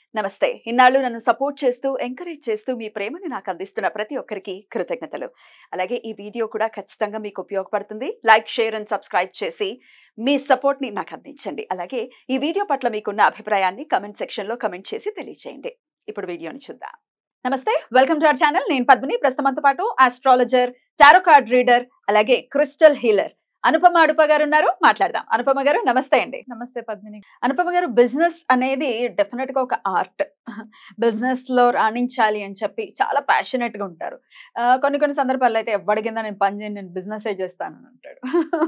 నమస్తే ఇన్నాళ్ళు నన్ను సపోర్ట్ చేస్తూ ఎంకరేజ్ చేస్తూ మీ ప్రేమను నాకు అందిస్తున్న ప్రతి ఒక్కరికి కృతజ్ఞతలు అలాగే ఈ వీడియో కూడా ఖచ్చితంగా మీకు ఉపయోగపడుతుంది లైక్ షేర్ అండ్ సబ్స్క్రైబ్ చేసి మీ సపోర్ట్ ని నాకు అందించండి అలాగే ఈ వీడియో పట్ల మీకున్న అభిప్రాయాన్ని కమెంట్ సెక్షన్ లో కమెంట్ చేసి తెలియజేయండి ఇప్పుడు వీడియోని చూద్దాం నమస్తే వెల్కమ్ టు అవర్ ఛానల్ నేను పద్మిని ప్రస్తుతంతో పాటు ఆస్ట్రాలజర్ టారో కార్డ్ రీడర్ అలాగే క్రిస్టల్ హీలర్ అనుపమ అడుప గారు ఉన్నారు మాట్లాడదాం అనుపమ గారు నమస్తే అండి నమస్తే పద్మిని అనుపమ గారు బిజినెస్ అనేది డెఫినెట్ గా ఒక ఆర్ట్ బిజినెస్ లో రాణించాలి అని చెప్పి చాలా ప్యాషనెట్ గా ఉంటారు ఆ, కొన్ని కొన్ని సందర్భాల్లో అయితే ఎవరి కింద నేను పని చేయను నేను బిజినెస్ చేస్తానని అంటాడు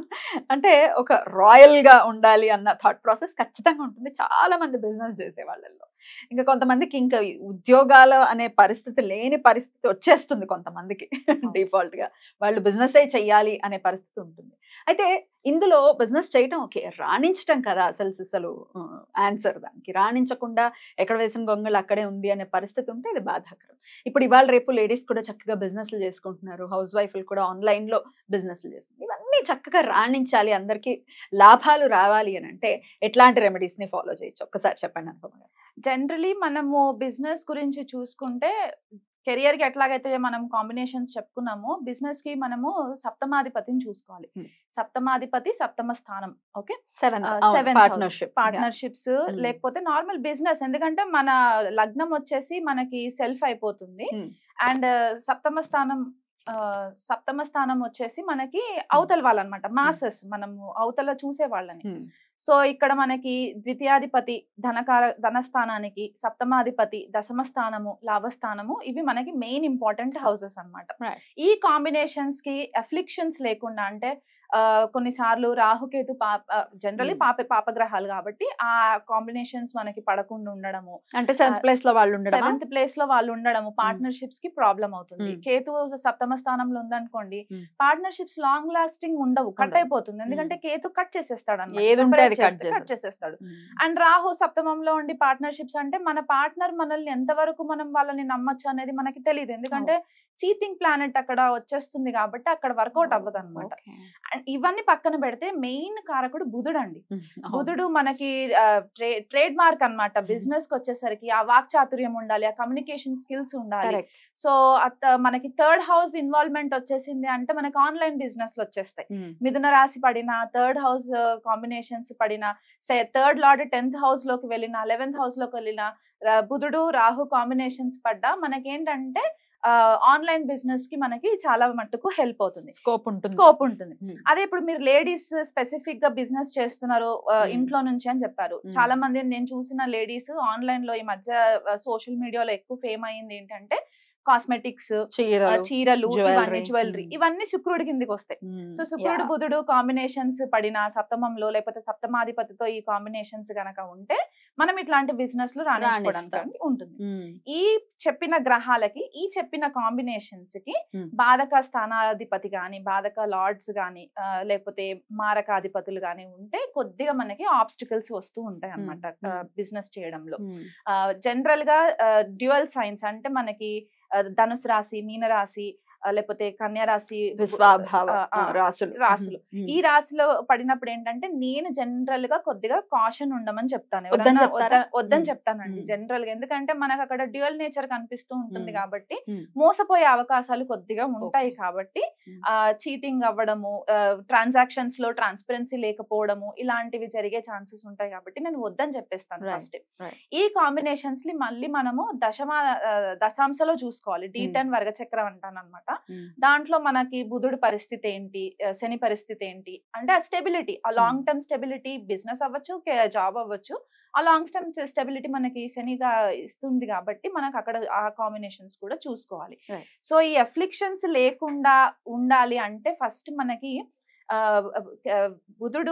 అంటే ఒక రాయల్ గా ఉండాలి అన్న థాట్ ప్రాసెస్ ఖచ్చితంగా ఉంటుంది చాలా మంది బిజినెస్ చేసే వాళ్ళల్లో ఇంకా కొంతమందికి ఇంకా ఈ ఉద్యోగాలు అనే పరిస్థితి లేని పరిస్థితి వచ్చేస్తుంది కొంతమందికి డిఫాల్ట్ గా వాళ్ళు బిజినెస్ చెయ్యాలి అనే పరిస్థితి ఉంటుంది అయితే ఇందులో బిజినెస్ చేయటం ఓకే రాణించటం కదా అసలు అసలు ఆన్సర్ దానికి రాణించకుండా ఎక్కడ వేసిన గొంగళి అక్కడే ఉంది అనే పరిస్థితి ఉంటే ఇది బాధాకరం ఇప్పుడు ఇవాళ రేపు లేడీస్ కూడా చక్కగా బిజినెస్లు చేసుకుంటున్నారు హౌస్ వైఫ్లు కూడా ఆన్లైన్ లో బిజినెస్లు చేస్తున్నారు ఇవన్నీ చక్కగా రాణించాలి అందరికీ లాభాలు రావాలి అని అంటే ఎట్లాంటి రెమెడీస్ ని ఫాలో చేయొచ్చు ఒక్కసారి చెప్పండి అనుపమ గారు. జనరలీ మనము బిజినెస్ గురించి చూసుకుంటే కెరియర్ కి ఎట్లాగైతే మనం కాంబినేషన్స్ చెప్పుకున్నామో బిజినెస్ కి మనము సప్తమాధిపతిని చూసుకోవాలి Hmm. సప్తమాధిపతి సప్తమ స్థానం okay seven seven partnership partnerships Hmm. లేకపోతే నార్మల్ బిజినెస్ ఎందుకంటే మన లగ్నం వచ్చేసి మనకి సెల్ఫ్ అయిపోతుంది Hmm. అండ్ సప్తమ స్థానం ఆ, సప్తమ స్థానం వచ్చేసి మనకి అవతల వాళ్ళనమాట మాసెస్ మనము అవతల చూసే వాళ్ళని సో ఇక్కడ మనకి ద్వితీయాధిపతి ధనకార ధనస్థానానికి సప్తమాధిపతి దశమ స్థానము లాభస్థానము ఇవి మనకి మెయిన్ ఇంపార్టెంట్ హౌసెస్ అన్నమాట Right. ఈ కాంబినేషన్స్ కి అఫ్లిక్షన్స్ లేకుండా అంటే ఆ, కొన్నిసార్లు రాహుకేతు పాప జనరలీ Hmm. పాప పాపగ్రహాలు కాబట్టి ఆ కాంబినేషన్స్ మనకి పడకుండా ఉండడము అంటే సెవెంత్ ప్లేస్ లో వాళ్ళు ఉండడం సెవెంత్ ప్లేస్ లో వాళ్ళు ఉండడము పార్ట్నర్షిప్స్ కి ప్రాబ్లం అవుతుంది Hmm. కేతు సప్తమ స్థానంలో ఉందనుకోండి Hmm. పార్ట్నర్షిప్స్ లాంగ్ లాస్టింగ్ ఉండవు కట్ ఉండవు. అయిపోతుంది ఎందుకంటే కేతు కట్ చేసేస్తాడు అన్నమాట. ఏది ఉంటే అది Separate cut చేస్తే కట్ చేసేస్తాడు ఉమ్. అండ్ రాహు సప్తమంలో ఉండి పార్ట్నర్షిప్స్ అంటే మన పార్ట్నర్ మనల్ని ఎంతవరకు మనం వాళ్ళని నమ్మొచ్చు అనేది మనకి తెలియదు ఎందుకంటే చీటింగ్ ప్లానెట్ అక్కడ వచ్చేస్తుంది కాబట్టి అక్కడ వర్కౌట్ అవ్వదు అనమాట Okay. ఇవన్నీ పక్కన పెడితే మెయిన్ కారకుడు బుధుడు అండి ఉమ్. అవును. బుధుడు మనకి ట్రేడ్ మార్క్ అన్నమాట బిజినెస్ కి వచ్చేసరికి ఆ వాక్ చాతుర్యం ఉండాలి ఆ కమ్యూనికేషన్ స్కిల్స్ ఉండాలి Correct. సో అత- మనకి థర్డ్ హౌస్ ఇన్వాల్వ్మెంట్ వచ్చేసింది అంటే మనకి ఆన్లైన్ బిజినెస్ లో వచ్చేస్తాయి ఉమ్. మిథున రాశి పడిన థర్డ్ హౌస్ కాంబినేషన్స్ పడిన థర్డ్ లార్డ్ టెన్త్ హౌస్ లోకి వెళ్ళిన లెవెన్త్ హౌస్ లోకి వెళ్ళిన రా- బుధుడు రాహు కాంబినేషన్స్ పడ్డా మనకేంటంటే ఆన్లైన్ బిజినెస్ కి మనకి చాలా మట్టుకు హెల్ప్ అవుతుంది స్కోప్ ఉంటుంది స్కోప్ ఉంటుంది ఉమ్. అదే ఇప్పుడు మీరు లేడీస్ స్పెసిఫిక్ గా బిజినెస్ చేస్తున్నారు ఆ, Hmm. ఇంట్లో నుంచి అని చెప్పారు Hmm. చాలా మంది నేను చూసిన లేడీస్ ఆన్లైన్ లో ఈ మధ్య సోషల్ మీడియాలో ఎక్కువ ఫేమ్ అయింది ఏంటంటే కాస్మెటిక్స్ చీరలు చీరలు jewelry. ఇవన్నీ జ్యువెలరీ Hmm. ఇవన్నీ శుక్రుడి కిందికి వస్తాయి ఉమ్. సో శుక్రుడు Yeah. బుధుడు కాంబినేషన్స్ పడిన సప్తమంలో లేకపోతే సప్తమాధిపతితో ఈ కాంబినేషన్స్ గనక ఉంటే మనం ఇట్లాంటి బిజినెస్ లో రాణించుకోవడానికి రాణిస్తాం. ఉంటుంది ఉమ్. ఈ చెప్పిన గ్రహాలకి ఈ చెప్పిన కాంబినేషన్స్ కి Hmm. బాధక స్థానాధిపతి గాని బాధక లార్డ్స్ గాని ఆ, లేకపోతే మారకాధిపతులు గాని ఉంటే కొద్దిగా మనకి ఆబ్స్టికల్స్ వస్తూ ఉంటాయి అన్నమాట Hmm. బిజినెస్ చేయడంలో ఉమ్. జనరల్ గా డ్యూయల్ సైన్స్ అంటే మనకి ఆ, ధనుసు రాశి మీన రాశి ఆ, లేకపోతే కన్యా రాశి విశ్వాభావ ఆ, ఆ, ఆ, రాసులు రాసులు. ఉమ్. ఈ రాశిలో పడినప్పుడు ఏంటంటే నేను జనరల్ గా కొద్దిగా కాషన్ ఉండమని చెప్తాను వద్దని ఎవరన్నా చెప్తారా? వద్ద- వద్దని మ్మ్. చెప్తానండి మ్మ్. జనరల్ గా ఎందుకంటే మనకు అక్కడ డ్యూయల్ నేచర్ కనిపిస్తూ ఉంటుంది మ్మ్. కాబట్టి మ్మ్. మోసపోయే అవకాశాలు కొద్దిగా ఉంటాయి Okay. కాబట్టి మ్మ్. ఆ చీటింగ్ అవ్వడము ట్రాన్సాక్షన్స్ లో ట్రాన్స్పరెన్సీ లేకపోవడము ఇలాంటివి జరిగే ఛాన్సెస్ ఉంటాయి కాబట్టి నేను వద్దని చెప్పేస్తాను Right. First Right. ఈ కాంబినేషన్స్ ని మళ్ళీ మనము దశమ ఆ, దశాంశలో చూసుకోవాలి డి మ్మ్. టెన్ వర్గచక్రం అంటాను అనమాట ఉమ్. దాంట్లో మనకి బుధుడు పరిస్థితి ఏంటి ఆ, శని పరిస్థితి ఏంటి అంటే ఆ స్టెబిలిటీ ఆ లాంగ్ టర్మ్ స్టెబిలిటీ బిజినెస్ అవ్వచ్చు జాబ్ అవ్వచ్చు ఆ లాంగ్ టర్మ్ స్టెబిలిటీ మనకి శనిగా ఇస్తుంది కాబట్టి మనకు అక్కడ ఆ కాంబినేషన్స్ కూడా చూసుకోవాలి Right. సో ఈ అఫ్లిక్షన్స్ లేకుండా ఉండాలి అంటే ఫస్ట్ మనకి ఆ, ఆ, బుధుడు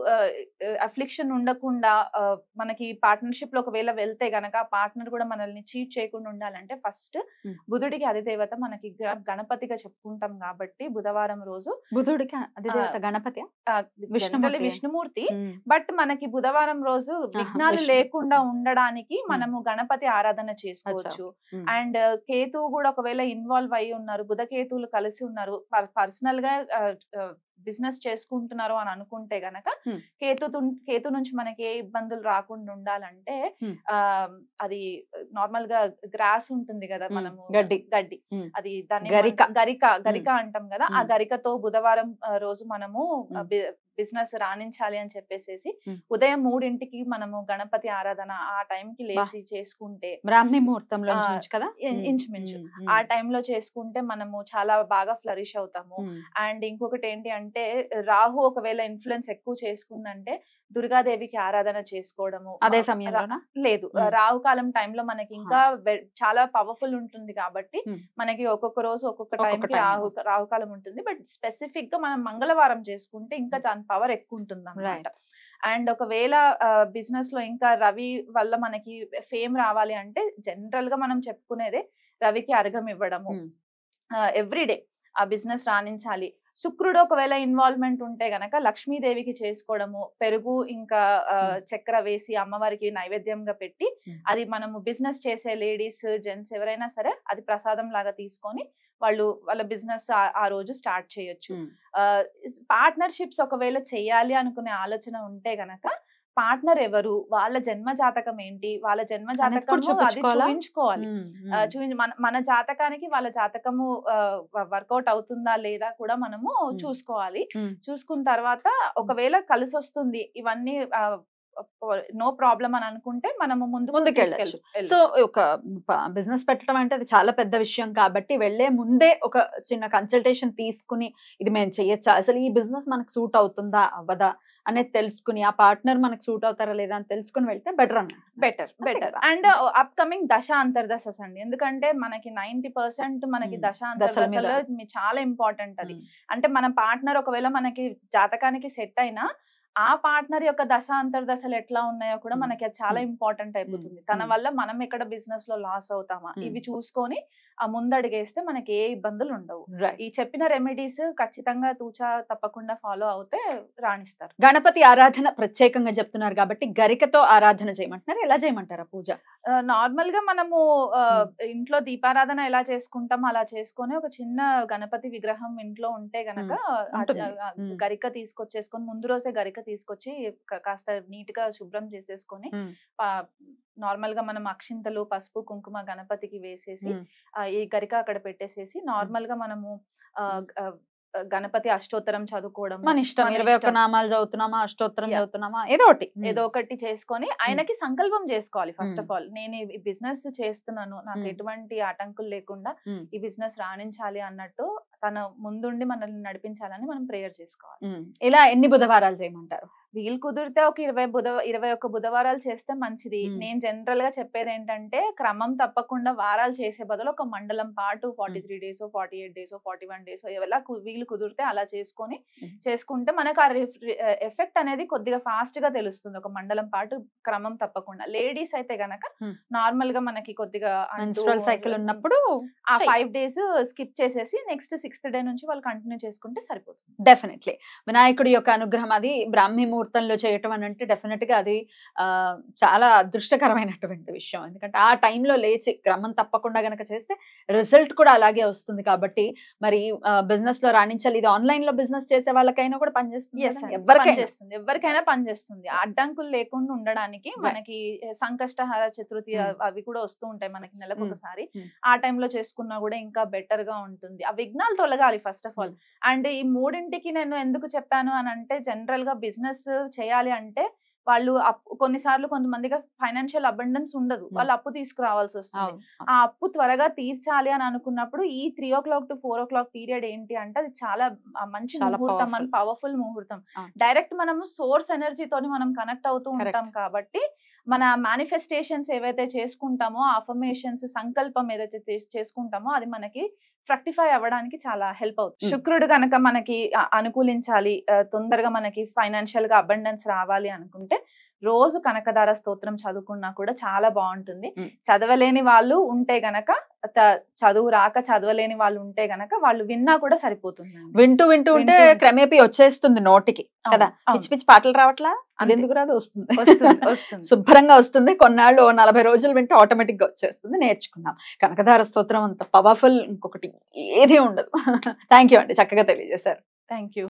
అఫ్లిక్షన్ ఉండకుండా ఆ, మనకి పార్ట్నర్షిప్ లో ఒకవేళ వెళ్తే గనక పార్ట్నర్ కూడా మనల్ని చీట్ చేయకుండా ఉండాలంటే ఫస్ట్ Hmm. బుధుడికి అధిదేవత మనకి గ- గణపతిగా చెప్పుకుంటాం కాబట్టి బుధవారం రోజు బుధుడికి అది దేవత గణపతి ఆ, విష్ణుమూర్తి. generally విష్ణుమూర్తి బట్ మనకి బుధవారం రోజు విఘ్నాలు విష్ణు. లేకుండా ఉండడానికి మనము గణపతి ఆరాధన చేసుకోవచ్చు Hmm. అండ్ కేతు కూడా ఒకవేళ ఇన్వాల్వ్ అయి ఉన్నారు బుధ కేతువులు కలిసి ఉన్నారు పర్సనల్ గా బిజినెస్ చేసుకుంటున్నారు అని అనుకుంటే గనక Hmm. కేతు తున్- కేతు నుంచి మనకి ఏ ఇబ్బందులు రాకుండా ఉండాలంటే Hmm. ఆ అది నార్మల్ గా గ్రాస్ ఉంటుంది కదా Hmm. మనము గడ్డి. గడ్డి Hmm. అది దాన్ని గరిక. ఏమంటాం? గరిక గరిక అంటాం కదా ఆ Hmm. గరికతో బుధవారం ఆ, రోజు మనము Hmm. బిజినెస్ రాణించాలి అని చెప్పేసి Hmm. ఉదయం మూడింటికి మనము గణపతి ఆరాధన ఆ time కి లేచి చేసుకుంటే బ్రాహ్మీ ముహూర్తంలో ఆ, నుంచి కదా ఇ- ఉమ్, ఇంచుమించు. ఉమ్, ఉమ్, ఆ టైంలో చేసుకుంటే మనము చాలా బాగా ఫ్లరిష్ అవుతాము ఉమ్, అండ్ ఇంకొకటి ఏంటి అంటే రాహు ఒకవేళ ఇన్ఫ్లుయెన్స్ ఎక్కువ చేసుకుందంటే దుర్గాదేవికి ఆరాధన చేసుకోవడము అదే ఆ, సమయంలోనా లేదు మ్మ్. రాహు కాలం టైంలో మనకి ఇంకా వె- చాలా పవర్ఫుల్ ఉంటుంది కాబట్టి మ్మ్. మనకి ఒక్కొక్క రోజు ఒక్కొక్క ఒక్కొక్క టైంకి time. రాహు రాహుకాలం ఉంటుంది బట్ స్పెసిఫిక్ గా మనం మంగళవారం చేసుకుంటే ఇంకా దాని పవర్ ఎక్కువ ఉంటుంది Right. అండ్ ఒకవేళ బిజినెస్ లో ఇంకా రవి వల్ల మనకి ఫేమ్ రావాలి అంటే జనరల్ గా మనం చెప్పుకునేదే రవికి అర్ఘం ఇవ్వడము Hmm. ఎవ్రీడే ఆ బిజినెస్ రాణించాలి శుక్రుడు ఒకవేళ ఇన్వాల్వ్మెంట్ ఉంటే గనక లక్ష్మీదేవికి చేసుకోవడము పెరుగు ఇంకా ఆ, Hmm. చక్కెర వేసి అమ్మవారికి నైవేద్యంగా పెట్టి Hmm. అది మనము బిజినెస్ చేసే లేడీస్ జెంట్స్ ఎవరైనా సరే అది ప్రసాదం లాగా తీసుకొని వాళ్ళు వాళ్ళ బిజినెస్ ఆ రోజు స్టార్ట్ చేయొచ్చు ఉమ్, పార్ట్నర్షిప్స్ ఒకవేళ చేయాలి అనుకునే ఆలోచన ఉంటే గనక పార్ట్నర్ ఎవరు వాళ్ళ జన్మ జాతకం ఏంటి వాళ్ళ జన్మ అనేది కూడా జాతకం అది చూపించుకోవాలా? చూపించుకోవాలి ఉమ్, ఆ, ఉమ్, చూపించి మన మన జాతకానికి వాళ్ళ జాతకము వర్కౌట్ అవుతుందా లేదా కూడా మనము Hmm. చూసుకోవాలి ఉమ్. చూసుకున్న తర్వాత ఒకవేళ కలిసి వస్తుంది ఇవన్నీ నో ప్రాబ్లం అని అనుకుంటే మనము ముందు ముందుకెళ్ళొచ్చు. సో ఒక బిజినెస్ పెట్టడం అంటే అది చాలా పెద్ద విషయం కాబట్టి వెళ్లే ముందే ఒక చిన్న కన్సల్టేషన్ తీసుకుని ఇది మేము చెయ్యొచ్చా అసలు ఈ బిజినెస్ మనకు సూట్ అవుతుందా అవ్వదా అనేది తెలుసుకుని ఆ పార్ట్నర్ మనకు సూట్ అవుతారా లేదా అని తెలుసుకుని వెళ్తే బెటర్ అన్న బెటర్ అంతే బెటర్ కదా. అండ్ అప్ కమింగ్ దశ అంతర్దశస్ అండి ఎందుకంటే మనకి నైన్టీ పర్సెంట్ మనకి Hmm. దశ దశల మీద. అంతర్దశలో మీ- చాలా ఇంపార్టెంట్ అది అంటే మన పార్ట్నర్ ఒకవేళ మనకి జాతకానికి సెట్ అయినా ఆ పార్ట్నర్ యొక్క దశ అంతర్దశలు ఎట్లా ఉన్నాయో కూడా Hmm. మనకి అది చాలా Hmm. ఇంపార్టెంట్ అయిపోతుంది తన Hmm. వల్ల మనం ఎక్కడ బిజినెస్ లో లాస్ అవుతామా Hmm. ఇవి చూసుకొని ఆ ముందడిగేస్తే మనకి ఏ ఇబ్బందులు ఉండవు రైట్ ఈ చెప్పిన రెమెడీస్ ఖచ్చితంగా తూచా తప్పకుండా ఫాలో అవుతే రాణిస్తారు గణపతి ఆరాధన ప్రత్యేకంగా చెప్తున్నారు కాబట్టి గరికతో ఆరాధన చేయమంటున్నారు ఎలా చేయమంటారా పూజ నార్మల్ గా మనము ఆ, Hmm. ఇంట్లో దీపారాధన ఎలా చేసుకుంటాం అలా చేసుకొని ఒక చిన్న గణపతి విగ్రహం ఇంట్లో ఉంటే గనక ఆ ఉంటుంది. చ- ఆ Hmm. గరిక తీసుకొచ్చేసుకొని ముందు రోజే గరిక తీసుకొచ్చి కా- కాస్త నీట్ గా శుభ్రం చేసేసుకొని Hmm. నార్మల్ గా మనం అక్షింతలు పసుపు కుంకుమ గణపతికి వేసేసి Hmm. ఆ, ఈ గరిక అక్కడ పెట్టేసేసి నార్మల్ గా మనము ఆ, ఆ, గణపతి అష్టోత్తరం చదువుకోవడం మన ఇష్టం మన ఇరవై ఒక్క ఇష్టం. నామాలు చదువుతున్నామా అష్టోత్తరం Yeah. చదువుతున్నామా ఏదో ఒకటి ఏదో ఒకటి చేసుకొని ఆయనకి సంకల్పం చేసుకోవాలి ఫస్ట్ Hmm. ఆఫ్ ఆల్ నేను ఈ బిజినెస్ చేస్తున్నాను నాకు Hmm. ఎటువంటి ఆటంకులు లేకుండా Hmm. ఈ బిజినెస్ రాణించాలి అన్నట్టు తన ముందుండి మనల్ని నడిపించాలని మనం ప్రేయర్ చేసుకోవాలి ఉమ్. ఇలా ఎన్ని బుధవారాలు చేయమంటారు వీలు కుదిరితే ఒక ఇరవై బుధ ఇరవై ఒక్క బుధవారాలు చేస్తే మంచిది Hmm. నేను జనరల్ గా చెప్పేది ఏంటంటే క్రమం తప్పకుండా వారాలు చేసే బదులు ఒక మండలం పాటు forty three days forty eight days forty one days ఎలా కు- వీలు కుదిరితే అలా చేసుకొని Hmm. చేసుకుంటే మనకు ఆ ఎఫెక్ట్ అనేది కొద్దిగా ఫాస్ట్ గా తెలుస్తుంది ఒక మండలం పాటు క్రమం తప్పకుండా లేడీస్ అయితే గనక Hmm. నార్మల్ గా మనకి కొద్దిగా అంటూ మెన్స్ట్రల్ సైకిల్ ఉన్నప్పుడు ఆ చెయ్యి. ఫైవ్ డేస్ స్కిప్ చేసేసి నెక్స్ట్ సిక్స్త్ డే నుంచి వాళ్ళు కంటిన్యూ చేసుకుంటే సరిపోతుంది డెఫినెట్లీ వినాయకుడి యొక్క అనుగ్రహం అది బ్రాహ్మీ ముహూర్తంలో చేయటం అని అంటే డెఫినెట్ గా అది ఆ, చాలా అదృష్టకరమైనటువంటి విషయం ఎందుకంటే ఆ టైంలో లేచి క్రమం తప్పకుండా గనక చేస్తే రిజల్ట్ కూడా అలాగే వస్తుంది కాబట్టి మరి బిజినెస్ లో రాణించాలి ఇది ఆన్లైన్ లో బిజినెస్ చేసే వాళ్ళకైనా కూడా పనిచేస్తుంది Yes, కదా? అండి. ఎవరికైనా పనిచేస్తుంది ఎవరికైనా పనిచేస్తుంది అడ్డంకులు లేకుండా ఉండడానికి మనకి సంకష్టహార చతుర్థి Hmm. అవి- అవి కూడా వస్తూ ఉంటాయి మనకి నెలకు Hmm. ఒకసారి Hmm. ఆ టైంలో చేసుకున్నా కూడా ఇంకా బెటర్ గా ఉంటుంది ఆ విఘ్నాలు తొలగాలి ఫస్ట్ ఆఫ్ ఆల్ అండ్ ఈ మూడింటికి నేను ఎందుకు చెప్పాను అని అంటే జనరల్ గా బిజినెస్ చేయాలి అంటే వాళ్ళు అప్పు కొన్నిసార్లు కొంతమందికి ఫైనాన్షియల్ అబండెన్స్ ఉండదు Hmm. వాళ్ళు అప్పు తీసుకురావాల్సి వస్తుంది అవును, అవును. ఆ అప్పు త్వరగా తీర్చాలి అని అనుకున్నప్పుడు ఈ three o'clock to four o'clock period ఏంటి అంటే అది చాలా ఆ, మంచి చాలా ముహూర్తం powerful. మన పవర్ఫుల్ ముహూర్తం అవును. డైరెక్ట్ మనము సోర్స్ ఎనర్జీతోని మనం కనెక్ట్ అవుతూ Correct. ఉంటాం కాబట్టి మన మేనిఫెస్టేషన్స్ ఏవైతే చేసుకుంటామో అఫర్మేషన్స్ సంకల్పం ఏదైతే చేస్- చేసుకుంటామో అది మనకి ఫ్రక్టిఫై అవ్వడానికి చాలా హెల్ప్ అవుతుంది Mm. శుక్రుడు కనుక మనకి ఆ, అనుకూలించాలి ఆ, తొందరగా మనకి ఫైనాన్షియల్ గా అబండెన్స్ రావాలి అనుకుంటే రోజు కనకదార స్తోత్రం చదువుకున్నా కూడా చాలా బాగుంటుంది Mm. చదవలేని వాళ్ళు ఉంటే గనక త- చదువు రాక చదవలేని వాళ్ళు ఉంటే గనక వాళ్ళు విన్నా కూడా సరిపోతుంది వింటూ వింటూ ఉంటే వింటూ ఉంటే- క్రమేపీ వచ్చేస్తుంది నోటికి కదా పిచ్చి పిచ్చి పాటలు రావట్లా అది అంతే. ఎందుకు రాదు వస్తుంది వస్తుంది వస్తుంది శుభ్రంగా వస్తుంది కొన్నాళ్ళు ఓ నలభై రోజులు వింటే ఆటోమేటిక్ గా వచ్చేస్తుంది నేర్చుకున్నాం కనకదార స్తోత్రం అంత పవర్ఫుల్ ఇంకొకటి ఏది ఉండదు థ్యాంక్ యూ అండి చక్కగా తెలియజేశారు థ్యాంక్ యూ